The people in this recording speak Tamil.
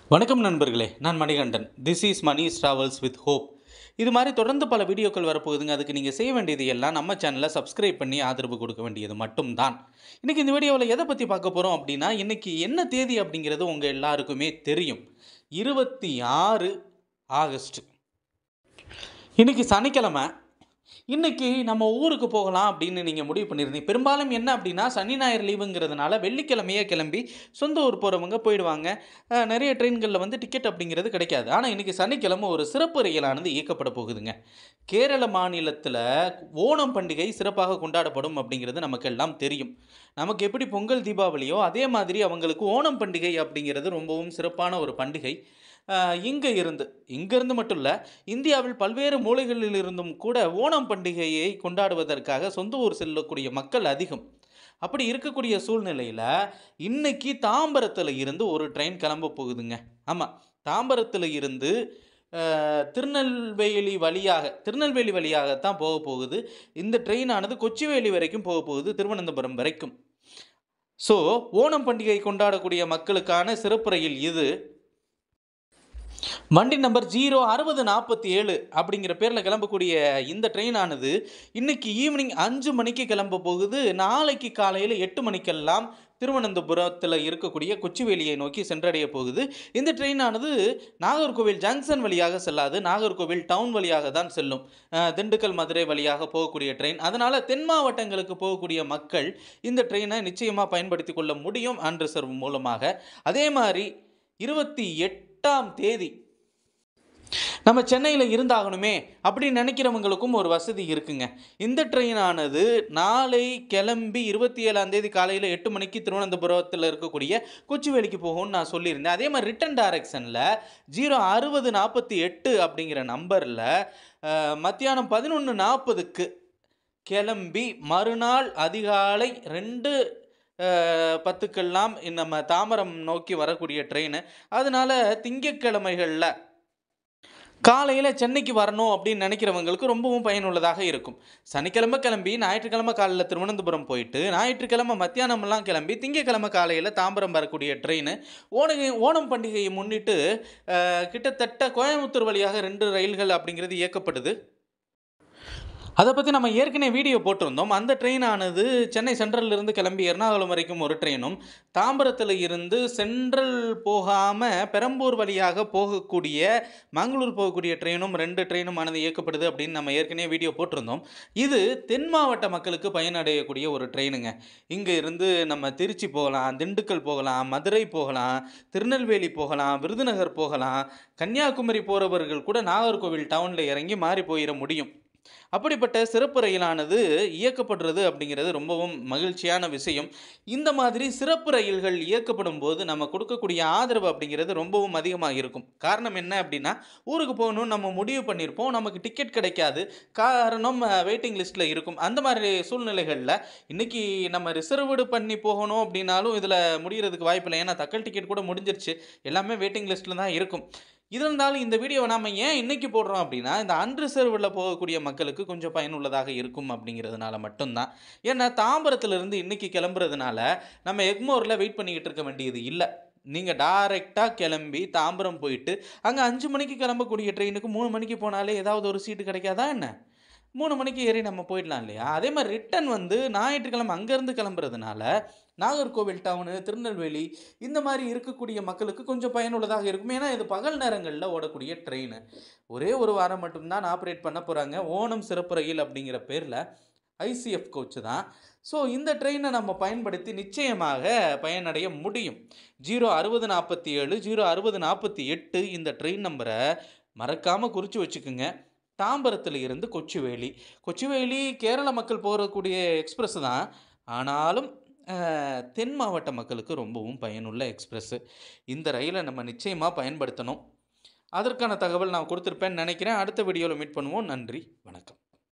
வணக்கம் நண்பர்களே நான் Manikandan this is Mani travels with hope இது மாதிரி தொடர்ந்து பல வீடியோக்கள் வரப்போகுதுங்க அதுக்கு நீங்கள் செய்ய வேண்டியது எல்லாம் நம்ம சேனலை சப்ஸ்கிரைப் பண்ணி ஆதரவு கொடுக்க வேண்டியது மட்டும்தான் இன்றைக்கி இந்த வீடியோவில் எதை பற்றி பார்க்க போகிறோம் அப்படின்னா இன்றைக்கி என்ன தேதி அப்படிங்கிறது உங்கள் எல்லாருக்குமே தெரியும் இருபத்தி ஆறு ஆகஸ்ட் இன்றைக்கி சனிக்கிழமை இன்றைக்கி நம்ம ஊருக்கு போகலாம் அப்படின்னு நீங்கள் முடிவு பண்ணியிருந்தீங்க பெரும்பாலும் என்ன அப்படின்னா சனி ஞாயிறு லீவுங்கிறதுனால வெள்ளிக்கிழமையே கிளம்பி சொந்த ஊர் போகிறவங்க போயிடுவாங்க அஹ், நிறைய ட்ரெயின்களில் வந்து டிக்கெட் அப்படிங்கிறது கிடைக்காது ஆனால் இன்றைக்கி சனிக்கிழமை ஒரு சிறப்பு ரயிலானது இயக்கப்பட போகுதுங்க கேரள மாநிலத்தில் ஓணம் பண்டிகை சிறப்பாக கொண்டாடப்படும் அப்படிங்கிறது நமக்கு எல்லாம் தெரியும் நமக்கு எப்படி பொங்கல் தீபாவளியோ அதே மாதிரி அவங்களுக்கு ஓணம் பண்டிகை அப்படிங்கிறது ரொம்பவும் சிறப்பான ஒரு பண்டிகை இங்கே இருந்து இங்கேருந்து மட்டும் இல்லை இந்தியாவில் பல்வேறு மூலைகளில் இருந்தும் கூட ஓணம் பண்டிகையை கொண்டாடுவதற்காக சொந்த ஊர் செல்லக்கூடிய மக்கள் அதிகம் அப்படி இருக்கக்கூடிய சூழ்நிலையில் இன்னைக்கு தாம்பரத்தில் இருந்து ஒரு ட்ரெயின் கிளம்ப போகுதுங்க ஆமாம் தாம்பரத்தில் இருந்து அஹ், திருநெல்வேலி வழியாக திருநெல்வேலி வழியாகத்தான் போக போகுது இந்த ட்ரெயினானது கொச்சிவேலி வரைக்கும் போக போகுது திருவனந்தபுரம் வரைக்கும் ஸோ ஓணம் பண்டிகை கொண்டாடக்கூடிய மக்களுக்கான சிறப்பு ரயில் இது வண்டி நம்பர் ஜீரோ அறுபது நாற்பத்தி ஏழு அப்படிங்கிற பேரில் கிளம்பக்கூடிய இந்த ட்ரெயினானது இன்னைக்கு ஈவினிங் அஞ்சு மணிக்கு கிளம்ப போகுது நாளைக்கு காலையில் எட்டு மணிக்கெல்லாம் திருவனந்தபுரத்தில் இருக்கக்கூடிய கொச்சிவேலியை நோக்கி சென்றடைய போகுது இந்த ட்ரெயினானது நாகர்கோவில் ஜங்ஷன் வழியாக செல்லாது நாகர்கோவில் டவுன் வழியாக தான் செல்லும் அஹ், திண்டுக்கல் மதுரை வழியாக போகக்கூடிய ட்ரெயின் அதனால் தென் மாவட்டங்களுக்கு போகக்கூடிய மக்கள் இந்த ட்ரெயினை நிச்சயமாக பயன்படுத்தி கொள்ள முடியும் அன்ரிசர்வ் மூலமாக அதே மாதிரி இருபத்தி எட்டாம் தேதி நம்ம சென்னையில் இருந்தாகணுமே அப்படின்னு நினைக்கிறவங்களுக்கும் ஒரு வசதி இருக்குங்க இந்த ட்ரெயினானது நாளை கிளம்பி இருபத்தி ஏழாம் தேதி காலையில் எட்டு மணிக்கு திருவனந்தபுரத்தில் இருக்கக்கூடிய கொச்சிவேலிக்கு போகும்னு நான் சொல்லியிருந்தேன் அதே மாதிரி ரிட்டன் டைரக்ஷனில் ஜீரோ அறுபது நாற்பத்தி எட்டு அப்படிங்கிற நம்பரில் மத்தியானம் பதினொன்று நாற்பதுக்கு கிளம்பி மறுநாள் அதிகாலை ரெண்டு அஹ், பத்துக்கெல்லாம் நம்ம தாம்பரம் நோக்கி வரக்கூடிய ட்ரெயின் அதனால திங்கட்கிழமைகளில் காலையில் சென்னைக்கு வரணும் அப்படின்னு நினைக்கிறவங்களுக்கு ரொம்பவும் பயனுள்ளதாக இருக்கும் சனிக்கிழமை கிளம்பி ஞாயிற்றுக்கிழமை காலையில் திருவனந்தபுரம் போயிட்டு ஞாயிற்றுக்கிழமை மத்தியானமெல்லாம் கிளம்பி திங்கக்கிழமை காலையில் தாம்பரம் வரக்கூடிய ட்ரெயின் ஓணகை ஓணம் பண்டிகையை முன்னிட்டு அஹ், கிட்டத்தட்ட கோயம்புத்தூர் வழியாக ரெண்டு ரயில்கள் அப்படிங்கிறது இயக்கப்படுது அதை பற்றி நம்ம ஏற்கனவே வீடியோ போட்டிருந்தோம் அந்த ட்ரெயினானது சென்னை சென்ட்ரல்ல இருந்து கிளம்பி எர்ணாகுளம் வரைக்கும் ஒரு ட்ரெயினும் தாம்பரத்தில் இருந்து சென்ட்ரல் போகாமல் பெரம்பூர் வழியாக போகக்கூடிய மங்களூர் போகக்கூடிய ட்ரெயினும் ரெண்டு ட்ரெயினுமானது இயக்கப்படுது அப்படின்னு நம்ம ஏற்கனவே வீடியோ போட்டிருந்தோம் இது தென் மாவட்ட மக்களுக்கு பயனடையக்கூடிய ஒரு ட்ரெயினுங்க இங்கே இருந்து நம்ம திருச்சி போகலாம் திண்டுக்கல் போகலாம் மதுரை போகலாம் திருநெல்வேலி போகலாம் விருதுநகர் போகலாம் கன்னியாகுமரி போகிறவர்கள் கூட நாகர்கோவில் டவுனில் இறங்கி மாறி போயிட முடியும் அப்படிப்பட்ட சிறப்பு ரயிலானது இயக்கப்படுறது அப்படிங்கிறது ரொம்பவும் மகிழ்ச்சியான விஷயம் இந்த மாதிரி சிறப்பு ரயில்கள் இயக்கப்படும் போது நம்ம கொடுக்கக்கூடிய ஆதரவு அப்படிங்கிறது ரொம்பவும் அதிகமாக இருக்கும் காரணம் என்ன அப்படின்னா ஊருக்கு போகணும்னு நம்ம முடிவு பண்ணியிருப்போம் நமக்கு டிக்கெட் கிடைக்காது காரணம் வெயிட்டிங் லிஸ்ட்டில் இருக்கும் அந்த மாதிரி சூழ்நிலைகளில் இன்றைக்கி நம்ம ரிசர்வ்டு பண்ணி போகணும் அப்படின்னாலும் இதில் முடிகிறதுக்கு வாய்ப்பில்லை ஏன்னா தக்கல் டிக்கெட் கூட முடிஞ்சிருச்சு எல்லாமே வெயிட்டிங் லிஸ்ட்டில் தான் இருக்கும் இது இருந்தாலும் இந்த வீடியோவை நாம் ஏன் இன்னைக்கு போடுறோம் அப்படின்னா இந்த அன்ரிசர்வ்டில் போகக்கூடிய மக்களுக்கு கொஞ்சம் பயனுள்ளதாக இருக்கும் அப்படிங்கிறதுனால மட்டும்தான் ஏன்னா தாம்பரத்துலேருந்து இன்னைக்கு கிளம்புறதுனால நம்ம எக்மோரில் வெயிட் பண்ணிக்கிட்டு இருக்க வேண்டியது இல்லை நீங்கள் டைரெக்டாக கிளம்பி தாம்பரம் போயிட்டு அங்கே அஞ்சு மணிக்கு கிளம்பக்கூடிய ட்ரெயினுக்கு மூணு மணிக்கு போனாலே ஏதாவது ஒரு சீட்டு கிடைக்காதா என்ன மூணு மணிக்கு ஏறி நம்ம போயிடலாம் இல்லையா அதே மாதிரி ரிட்டன் வந்து ஞாயிற்றுக்கிழமை அங்கேருந்து கிளம்புறதுனால நாகர்கோவில் டவுனு திருநெல்வேலி இந்த மாதிரி இருக்கக்கூடிய மக்களுக்கு கொஞ்சம் பயனுள்ளதாக இருக்கும் ஏன்னா இது பகல் நேரங்களில் ஓடக்கூடிய ட்ரெயின் ஒரே ஒரு வாரம் மட்டும்தான் ஆப்ரேட் பண்ண போகிறாங்க ஓணம் சிறப்பு ரயில் அப்படிங்கிற பேரில் ஐசிஎஃப் கோச் தான் ஸோ இந்த ட்ரெயினை நம்ம பயன்படுத்தி நிச்சயமாக பயனடைய முடியும் ஜீரோ அறுபது நாற்பத்தி ஏழு ஜீரோ அறுபது நாற்பத்தி எட்டு இந்த ட்ரெயின் நம்பரை மறக்காமல் குறித்து வச்சுக்கோங்க தாம்பரத்தில் இருந்து கொச்சுவேலி கொச்சுவேலி கேரள மக்கள் போகக்கூடிய எக்ஸ்பிரஸ் தான் ஆனாலும் அஹ், தென் மாவட்ட மக்களுக்கு ரொம்பவும் பயனுள்ள எக்ஸ்பிரஸ்ஸு இந்த ரயிலை நம்ம நிச்சயமாக பயன்படுத்தணும் அதற்கான தகவல் நான் கொடுத்துருப்பேன்னு நினைக்கிறேன் அடுத்த வீடியோவில் மீட் பண்ணுவோம் நன்றி வணக்கம்